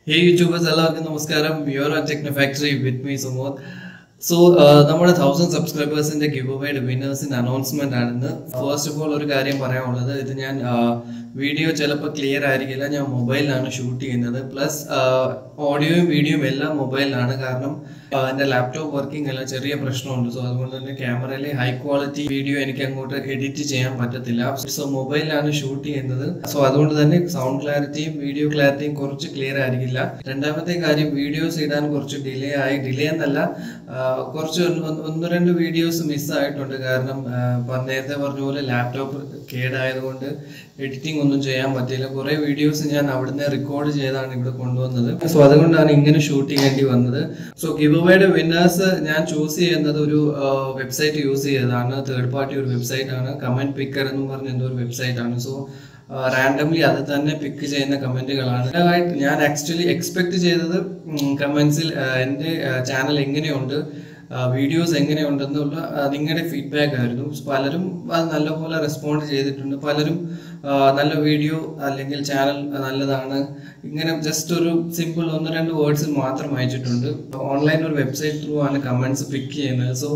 ഹേ YouTubers എല്ലാവർക്കും നമസ്കാരം your techno factory with me Sumod so നമ്മുടെ തൗസൻഡ് സബ്സ്ക്രൈബേഴ്സിന്റെ ഗിവ് അവയുടെ വിന്നേഴ്സിന്റെ അനൗൺസ്മെന്റ് ആണെന്ന് ഫസ്റ്റ് ഓഫ് ഓൾ ഒരു കാര്യം പറയാനുള്ളത് ഇത് ഞാൻ വീഡിയോ ചിലപ്പോൾ ക്ലിയർ ആയിരിക്കില്ല ഞാൻ മൊബൈലിലാണ് ഷൂട്ട് ചെയ്യുന്നത് പ്ലസ് ഓഡിയോയും വീഡിയോയും എല്ലാം മൊബൈലിലാണ് കാരണം ആ, എന്റെ ലാപ്ടോപ്പ് വർക്കിംഗ് എല്ലാം ചെറിയ പ്രശ്നമുണ്ട് സോ അതുകൊണ്ട് തന്നെ ക്യാമറയിൽ ഹൈ ക്വാളിറ്റി വീഡിയോ എനിക്ക് അങ്ങോട്ട് എഡിറ്റ് ചെയ്യാൻ പറ്റത്തില്ല സോ മൊബൈലിലാണ് ഷൂട്ട് ചെയ്യുന്നത് സോ അതുകൊണ്ട് തന്നെ സൗണ്ട് ക്ലാരിറ്റിയും വീഡിയോ ക്ലാരിറ്റിയും കുറച്ച് ക്ലിയർ ആയിരിക്കില്ല രണ്ടാമത്തെ കാര്യം വീഡിയോസ് ഇടാൻ കുറച്ച് ഡിലേ ആയി ഡിലേ എന്നല്ല ആ, കുറച്ച് ഒന്ന് ഒന്ന് ഒന്ന് രണ്ട് വീഡിയോസ് മിസ്സായിട്ടുണ്ട് കാരണം ആ, പ- നേരത്തെ പറഞ്ഞ പോലെ ലാപ്ടോപ്പ് കേടായതുകൊണ്ട് എഡിറ്റിംഗ് ഒന്നും ചെയ്യാൻ പറ്റിയില്ല കുറെ വീഡിയോസ് ഞാൻ അവിടുന്ന് റെക്കോർഡ് ചെയ്താണ് ഇവിടെ കൊണ്ടുവന്നത് സോ അതുകൊണ്ടാണ് ഇങ്ങനെ ഷൂട്ട് ചെയ്യേണ്ടി വന്നത് സോ ഗിവ് അവയുടെ വിന്നേഴ്സ് ഞാൻ ചൂസ് ചെയ്യുന്നത് ഒരു വെബ്സൈറ്റ് യൂസ് ചെയ്തതാണ് തേർഡ് പാർട്ടി ഒരു വെബ്സൈറ്റ് ആണ് കമന്റ് പിക്കർ എന്ന് പറഞ്ഞ എന്തോ ഒരു വെബ്സൈറ്റ് ആണ് സോ റാൻഡംലി അത് തന്നെ പിക്ക് ചെയ്യുന്ന കമന്റുകളാണ് ആയിട്ട് ഞാൻ ആക്ച്വലി എക്സ്പെക്ട് ചെയ്തത് കമന്റ്സിൽ എൻ്റെ ചാനൽ എങ്ങനെയുണ്ട് വീഡിയോസ് എങ്ങനെയുണ്ടെന്നുള്ള ആ, നിങ്ങളുടെ ഫീഡ്ബാക്ക് ആയിരുന്നു പലരും അത് നല്ലപോലെ റെസ്പോണ്ട് ചെയ്തിട്ടുണ്ട് പലരും ആ, നല്ല വീഡിയോ അല്ലെങ്കിൽ ചാനൽ നല്ലതാണ് ഇങ്ങനെ ജസ്റ്റ് ഒരു സിമ്പിൾ ഒന്ന് രണ്ട് വേർഡ്സ് മാത്രം അയച്ചിട്ടുണ്ട് ഓൺലൈൻ ഒരു വെബ്സൈറ്റ് ത്രൂ ആണ് കമന്റ്സ് പിക്ക് ചെയ്യുന്നത് സോ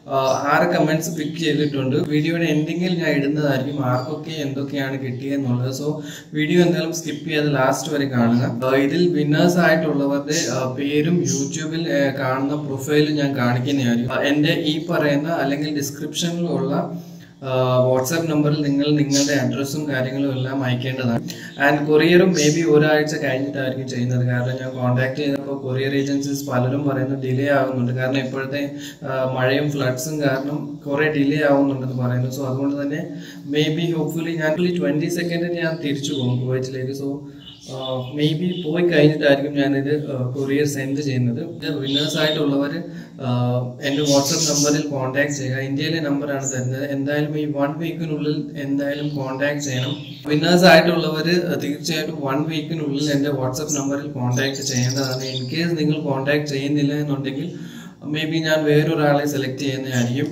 ആറ് കമന്റ്സ് പിക്ക് ചെയ്തിട്ടുണ്ട് വീഡിയോയുടെ എൻഡിങ്ങിൽ ഞാൻ ഇടുന്നതായിരിക്കും ആർക്കൊക്കെ എന്തൊക്കെയാണ് കിട്ടിയെന്നുള്ളത് സോ വീഡിയോ എന്തായാലും സ്കിപ്പ് ചെയ്ത് ലാസ്റ്റ് വരെ കാണുക ആ, ഇതിൽ വിന്നേഴ്സ് ആയിട്ടുള്ളവരുടെ ആ, പേരും യൂട്യൂബിൽ ആ, കാണുന്ന പ്രൊഫൈലും ഞാൻ കാണിക്കുന്നതായിരിക്കും ആ, എൻ്റെ ഈ പറയുന്ന അല്ലെങ്കിൽ ഡിസ്ക്രിപ്ഷനിലുള്ള വാട്സാപ്പ് നമ്പറിൽ നിങ്ങൾ നിങ്ങളുടെ അഡ്രസ്സും കാര്യങ്ങളും എല്ലാം അയക്കേണ്ടതാണ് ആൻഡ് കൊറിയറും മേ ബി ഒരാഴ്ച കഴിഞ്ഞിട്ടായിരിക്കും ചെയ്യുന്നത് കാരണം ഞാൻ കോൺടാക്ട് ചെയ്തപ്പോൾ കൊറിയർ ഏജൻസീസ് പലരും പറയുന്നു ഡിലേ ആകുന്നുണ്ട് കാരണം ഇപ്പോഴത്തെ ആ, മഴയും ഫ്ലഡ്സും കാരണം കുറെ ഡിലേ ആവുന്നുണ്ടെന്ന് പറയുന്നു സോ അതുകൊണ്ട് തന്നെ മേ ബി ഹോപ്പ്ഫുള്ളി ഞാൻ ട്വന്റി സെക്കൻഡിന് ഞാൻ തിരിച്ചു പോകും കുവൈറ്റിലേക്ക് സോ മേ ബി പോയി കഴിഞ്ഞിട്ടായിരിക്കും ഞാനിത് കൊറിയർ സെൻഡ് ചെയ്യുന്നത് വിന്നേഴ്സ് ആയിട്ടുള്ളവർ എൻ്റെ വാട്സപ്പ് നമ്പറിൽ കോൺടാക്ട് ചെയ്യുക ഇന്ത്യയിലെ നമ്പറാണ് തരുന്നത് എന്തായാലും ഈ വൺ വീക്കിനുള്ളിൽ എന്തായാലും കോൺടാക്ട് ചെയ്യണം വിന്നേഴ്സ് ആയിട്ടുള്ളവർ തീർച്ചയായിട്ടും വൺ വീക്കിനുള്ളിൽ എൻ്റെ വാട്സപ്പ് നമ്പറിൽ കോൺടാക്ട് ചെയ്യേണ്ടതാണ് ഇൻ കേസ് നിങ്ങൾ കോൺടാക്ട് ചെയ്യുന്നില്ല എന്നുണ്ടെങ്കിൽ മേ ബി ഞാൻ വേറൊരാളെ സെലക്ട് ചെയ്യുന്നതായിരിക്കും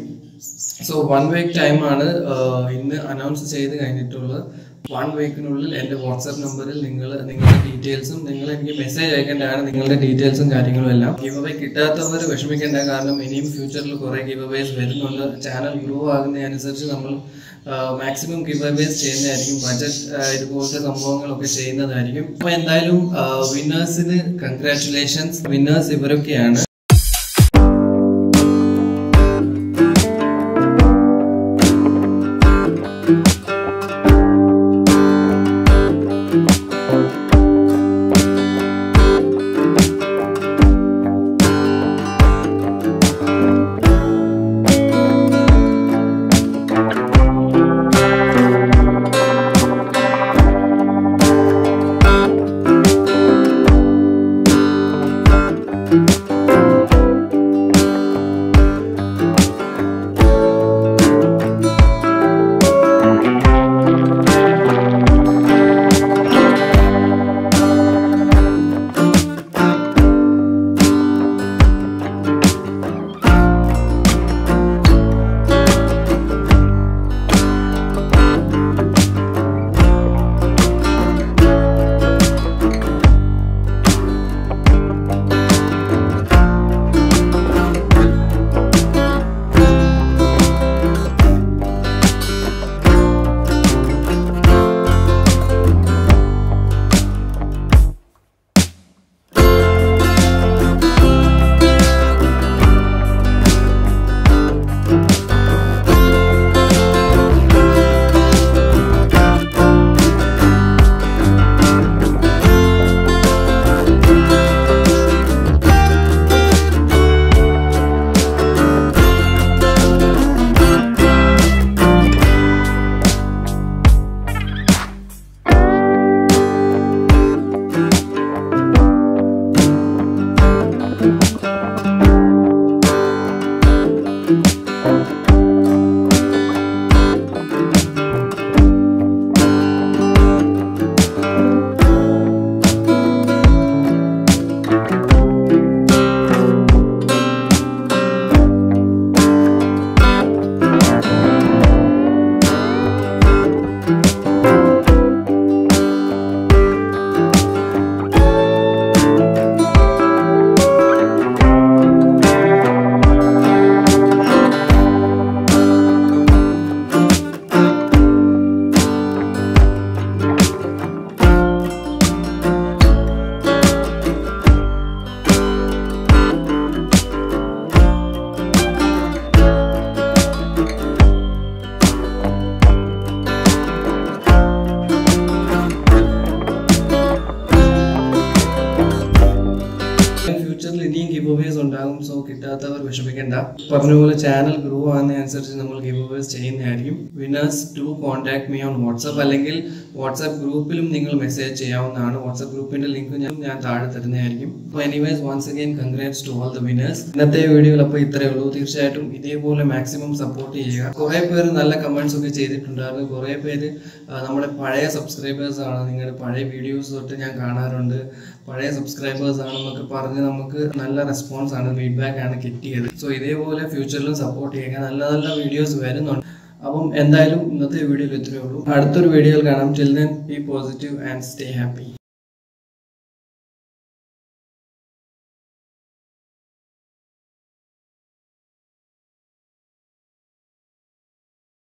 സോ വൺ വീക്ക് ടൈമാണ് ഇന്ന് അനൗൺസ് ചെയ്ത് കഴിഞ്ഞിട്ടുള്ളത് വൺ വീക്കിനുള്ളിൽ എൻ്റെ വാട്സാപ്പ് നമ്പറിൽ നിങ്ങൾ നിങ്ങളുടെ ഡീറ്റെയിൽസും നിങ്ങൾ എനിക്ക് മെസ്സേജ് അയക്കേണ്ടതാണ് നിങ്ങളുടെ ഡീറ്റെയിൽസും കാര്യങ്ങളും എല്ലാം ഗിവ് അവേ കിട്ടാത്തവർ വിഷമിക്കേണ്ട കാരണം ഇനിയും ഫ്യൂച്ചറിൽ കുറേ ഗിവ് അവേസ് വരുന്നുണ്ട് ചാനൽ ഗ്രോ ആകുന്നതനുസരിച്ച് നമ്മൾ മാക്സിമം ഗിവ് അവേസ് ചെയ്യുന്നതായിരിക്കും ബജറ്റ് ഇതുപോലത്തെ സംഭവങ്ങളൊക്കെ ചെയ്യുന്നതായിരിക്കും അപ്പോൾ എന്തായാലും വിന്നേഴ്സിന് കൺഗ്രാറ്റുലേഷൻസ് വിന്നേഴ്സ് ഇവരൊക്കെയാണ് ഫ്യൂച്ചറിൽ ഇനിയും ഗിവ് അവേസ് ഉണ്ടാകും സോ കിട്ടാത്തവർ വിഷമിക്കേണ്ട പറഞ്ഞ പോലെ ചാനൽ ഗ്രോ ആകുന്നതനുസരിച്ച് നമ്മൾ ഗിവ് അവേസ് ചെയ്യുന്നതായിരിക്കും winners to contact me on WhatsApp അല്ലെങ്കിൽ വാട്സാപ്പ് ഗ്രൂപ്പിലും നിങ്ങൾ മെസ്സേജ് ചെയ്യാവുന്നതാണ് വാട്സാപ്പ് ഗ്രൂപ്പിന്റെ ലിങ്ക് ഞാൻ ഞാൻ താഴെ തരുന്നതായിരിക്കും അപ്പോൾ anyways once again congrats to all the winners ഇന്നത്തെ വീഡിയോയിൽ അപ്പോൾ ഇത്രയേ ഉള്ളൂ തീർച്ചയായിട്ടും ഇതേപോലെ മാക്സിമം സപ്പോർട്ട് ചെയ്യുക കുറേ പേര് നല്ല കമന്റ്സ് ഒക്കെ ചെയ്തിട്ടുണ്ടായിരുന്നു കുറേ പേര് ആ, നമ്മുടെ പഴയ സബ്സ്ക്രൈബേഴ്സ് ആണ് നിങ്ങളുടെ പഴയ വീഡിയോസ് തൊട്ട് ഞാൻ കാണാറുണ്ട് പഴയ സബ്സ്ക്രൈബേഴ്സ് ആണെന്നൊക്കെ പറഞ്ഞ് നമുക്ക് നല്ല റെസ്പോൺസ് ആണ് ഫീഡ്ബാക്ക് ആണ് കിട്ടിയത് സോ ഇതേപോലെ ഫ്യൂച്ചറിലും സപ്പോർട്ട് ചെയ്യുക നല്ല നല്ല വീഡിയോസ് വരുന്നുണ്ട് അപ്പം എന്തായാലും ഇന്നത്തെ വീഡിയോയിൽ ഇത്രയേ ഉള്ളൂ അടുത്തൊരു വീഡിയോയിൽ കാണാം till then be positive and stay happy